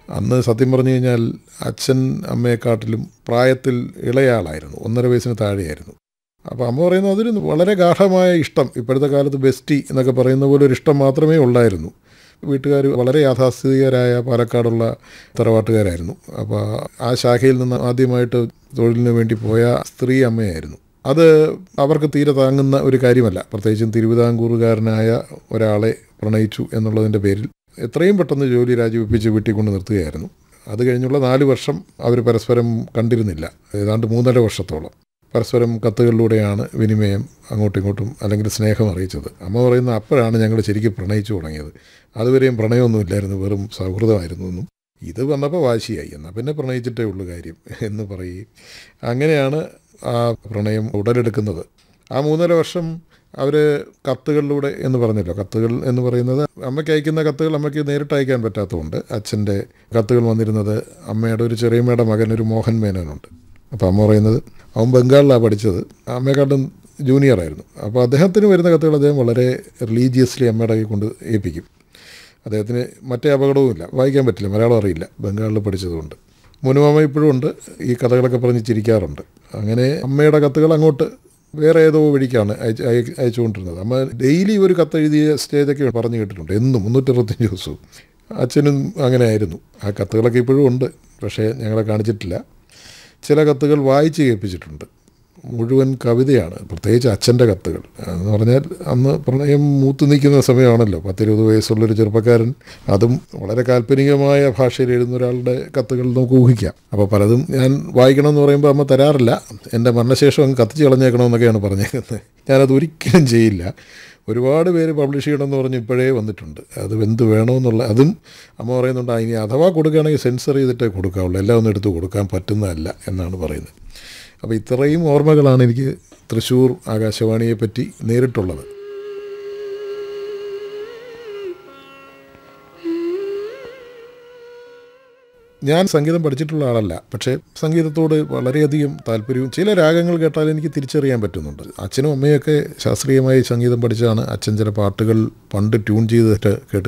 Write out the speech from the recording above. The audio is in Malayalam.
അന്ന് സത്യം പറഞ്ഞു കഴിഞ്ഞാൽ അച്ഛൻ അമ്മയെക്കാട്ടിലും പ്രായത്തിൽ ഇളയാളായിരുന്നു ഒന്നര വയസ്സിന് താഴെയായിരുന്നു അപ്പോൾ അമ്മ പറയുന്നത് അതൊരു വളരെ ഗാഠമായ ഇഷ്ടം ഇപ്പോഴത്തെ കാലത്ത് ബെസ്റ്റി എന്നൊക്കെ പറയുന്ന പോലെ ഒരു ഇഷ്ടം മാത്രമേ ഉള്ളായിരുന്നു വീട്ടുകാർ വളരെ യാഥാസ്ഥിതികരായ പാലക്കാടുള്ള തറവാട്ടുകാരായിരുന്നു അപ്പോൾ ആ ശാഖയിൽ നിന്ന് ആദ്യമായിട്ട് തൊഴിലിന് വേണ്ടി പോയ സ്ത്രീ അമ്മയായിരുന്നു അത് അവർക്ക് തീരെ താങ്ങുന്ന ഒരു കാര്യമല്ല പ്രത്യേകിച്ചും തിരുവിതാംകൂറുകാരനായ ഒരാളെ പ്രണയിച്ചു എന്നുള്ളതിൻ്റെ പേരിൽ എത്രയും പെട്ടെന്ന് ജോലി രാജിവെപ്പിച്ച് വീട്ടിൽ കൊണ്ട് നിർത്തുകയായിരുന്നു അത് കഴിഞ്ഞുള്ള നാല് വർഷം അവർ പരസ്പരം കണ്ടിരുന്നില്ല ഏതാണ്ട് മൂന്നര വർഷത്തോളം പരസ്പരം കത്തുകളിലൂടെയാണ് വിനിമയം അങ്ങോട്ടും ഇങ്ങോട്ടും അല്ലെങ്കിൽ സ്നേഹം അറിയിച്ചത് അമ്മ പറയുന്ന അപ്പോഴാണ് ഞങ്ങൾ ശരിക്കും പ്രണയിച്ചു തുടങ്ങിയത് അതുവരെയും പ്രണയമൊന്നുമില്ലായിരുന്നു വെറും സൗഹൃദമായിരുന്നു എന്നും ഇത് വന്നപ്പോൾ വാശിയായി എന്നാൽ പിന്നെ പ്രണയിച്ചിട്ടേ ഉള്ളൂ കാര്യം എന്ന് പറയുകയും അങ്ങനെയാണ് ആ പ്രണയം ഉടലെടുക്കുന്നത് ആ മൂന്നര വർഷം അവർ കത്തുകളിലൂടെ എന്ന് പറഞ്ഞല്ലോ കത്തുകൾ എന്ന് പറയുന്നത് അമ്മയ്ക്ക് അയക്കുന്ന കത്തുകൾ അമ്മയ്ക്ക് നേരിട്ട് അയക്കാൻ പറ്റാത്തതുകൊണ്ട് അച്ഛൻ്റെ കത്തുകൾ വന്നിരുന്നത് അമ്മയുടെ ഒരു ചെറിയമ്മയുടെ മകൻ ഒരു മോഹൻ മേനോനുണ്ട് അപ്പോൾ അമ്മ പറയുന്നത് അവൻ ബംഗാളിലാണ് പഠിച്ചത് അമ്മയെക്കാട്ടും ജൂനിയർ ആയിരുന്നു അപ്പോൾ അദ്ദേഹത്തിന് വരുന്ന കത്തുകൾ അദ്ദേഹം വളരെ റിലീജിയസ്ലി അമ്മയുടെ കൈ കൊണ്ട് ഏൽപ്പിക്കും അദ്ദേഹത്തിന് മറ്റേ അപകടവുമില്ല വായിക്കാൻ പറ്റില്ല മലയാളം അറിയില്ല ബംഗാളിൽ പഠിച്ചതുകൊണ്ട് മുനുമാമ ഇപ്പോഴും ഉണ്ട് ഈ കഥകളൊക്കെ പറഞ്ഞ് ചിരിക്കാറുണ്ട് അങ്ങനെ അമ്മയുടെ കത്തുകൾ അങ്ങോട്ട് വേറെ ഏതോ വഴിക്കാണ് അയച്ച് അയ- അയച്ചുകൊണ്ടിരുന്നത് അമ്മ ഡെയിലി ഒരു കത്തെഴുതിയ സ്റ്റേജൊക്കെ പറഞ്ഞു കേട്ടിട്ടുണ്ട് എന്നും മുന്നൂറ്ററുപത്തഞ്ച് ദിവസവും അച്ഛനും അങ്ങനെ ആയിരുന്നു ആ കത്തുകളൊക്കെ ഇപ്പോഴും ഉണ്ട് പക്ഷേ ഞങ്ങളെ കാണിച്ചിട്ടില്ല ചില കത്തുകൾ വായിച്ച് കേൾപ്പിച്ചിട്ടുണ്ട് മുഴുവൻ കവിതയാണ് പ്രത്യേകിച്ച് അച്ഛൻ്റെ കത്തുകൾ എന്ന് പറഞ്ഞാൽ അന്ന് പ്രണയം മൂത്തു നിൽക്കുന്ന സമയമാണല്ലോ പത്തിരുപത് വയസ്സുള്ളൊരു ചെറുപ്പക്കാരൻ അതും വളരെ കാൽപ്പനികമായ ഭാഷയിൽ എഴുതുന്ന ഒരാളുടെ കത്തുകൾ നമുക്ക് ഊഹിക്കാം അപ്പോൾ പലതും ഞാൻ വായിക്കണമെന്ന് പറയുമ്പോൾ അമ്മ തരാറില്ല എൻ്റെ മരണശേഷം അങ്ങ് കത്തിച്ച് കളഞ്ഞേക്കണമെന്നൊക്കെയാണ് പറഞ്ഞേക്കുന്നത് ഞാനത് ഒരിക്കലും ചെയ്യില്ല ഒരുപാട് പേര് പബ്ലിഷ് ചെയ്യണമെന്ന് പറഞ്ഞ് ഇപ്പോഴേ വന്നിട്ടുണ്ട് അത് എന്ത് വേണമെന്നുള്ള അതും അമ്മ പറയുന്നുണ്ട് "ആ, ഇനി അഥവാ കൊടുക്കുകയാണെങ്കിൽ സെൻസർ ചെയ്തിട്ടേ കൊടുക്കാവുള്ളൂ എല്ലാം ഒന്നും എടുത്ത് കൊടുക്കാൻ പറ്റുന്നതല്ല എന്നാണ് പറയുന്നത് അപ്പോൾ ഇത്രയും ഓർമ്മകളാണ് എനിക്ക് തൃശ്ശൂർ ആകാശവാണിയെ പറ്റി നേരിട്ടുള്ളത് ഞാൻ സംഗീതം പഠിച്ചിട്ടുള്ള ആളല്ല പക്ഷേ സംഗീതത്തോട് വളരെയധികം താല്പര്യവും ചില രാഗങ്ങൾ കേട്ടാൽ എനിക്ക് തിരിച്ചറിയാൻ പറ്റുന്നുണ്ട് അച്ഛനും അമ്മയൊക്കെ ശാസ്ത്രീയമായി സംഗീതം പഠിച്ചാണ് അച്ഛൻ ചില പാട്ടുകൾ പണ്ട് ട്യൂൺ ചെയ്തിട്ട് കേട്ടിട്ടുണ്ട്